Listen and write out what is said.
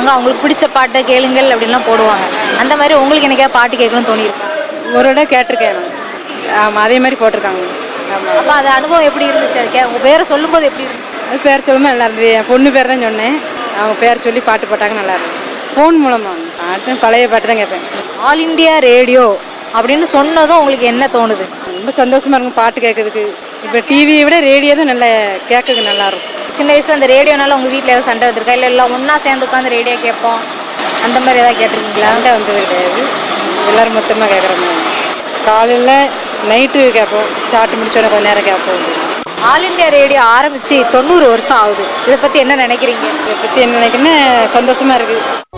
அங்கே அவங்களுக்கு பிடிச்ச பாட்டை கேளுங்கள் அப்படின்லாம் போடுவாங்க அந்த மாதிரி உங்களுக்கு என்னைக்கா பாட்டு கேட்கணும்னு தோணியிருக்கா ஒரு இடம் கேட்டிருக்கேன் நான். ஆமா அதே மாதிரி போட்டிருக்காங்க ஆமா அப்போ அது அனுபவம் எப்படி இருந்துச்சு அது கே உங்கள் பேரை சொல்லும்போது எப்படி இருந்துச்சு அது பேர் சொல்லும்போது நல்லா இருந்தது என் பொண்ணு பேர் தான் சொன்னேன் அவங்க பேர் சொல்லி பாட்டு போட்டாங்க நல்லா இருந்தது ஃபோன் மூலமா பாட்டு பழைய பாட்டு தான் கேட்பேன் ஆல் இந்தியா ரேடியோ அப்படின்னு சொன்னதும் உங்களுக்கு என்ன தோணுது ரொம்ப சந்தோஷமா இருக்கும் பாட்டு கேட்கறதுக்கு இப்போ டிவியை விட ரேடியோ தான் நல்லா கேட்கறதுக்கு நல்லா இருக்கும் சின்ன வயசுல அந்த ரேடியோனால உங்கள் வீட்டில் ஏதாவது சண்டை வந்திருக்கா இல்லை எல்லாம் ஒன்றா சேர்ந்து உட்காந்து ரேடியோ கேட்போம் அந்த மாதிரி ஏதாவது கேட்டிருக்கீங்களா சண்டை வந்தது கிடையாது எல்லாரும் மொத்தமாக கேட்குறாங்க காலையில் நைட்டு கேட்போம் சாப்பிட்டு முடிச்சோடனே கொஞ்ச நேரம் கேட்போம் ஆல் இந்தியா ரேடியோ ஆரம்பிச்சு தொண்ணூறு வருஷம் ஆகுது இதை பற்றி என்ன நினைக்கிறீங்க இதை பற்றி என்ன நினைக்கிறேன்னா சந்தோஷமா இருக்குது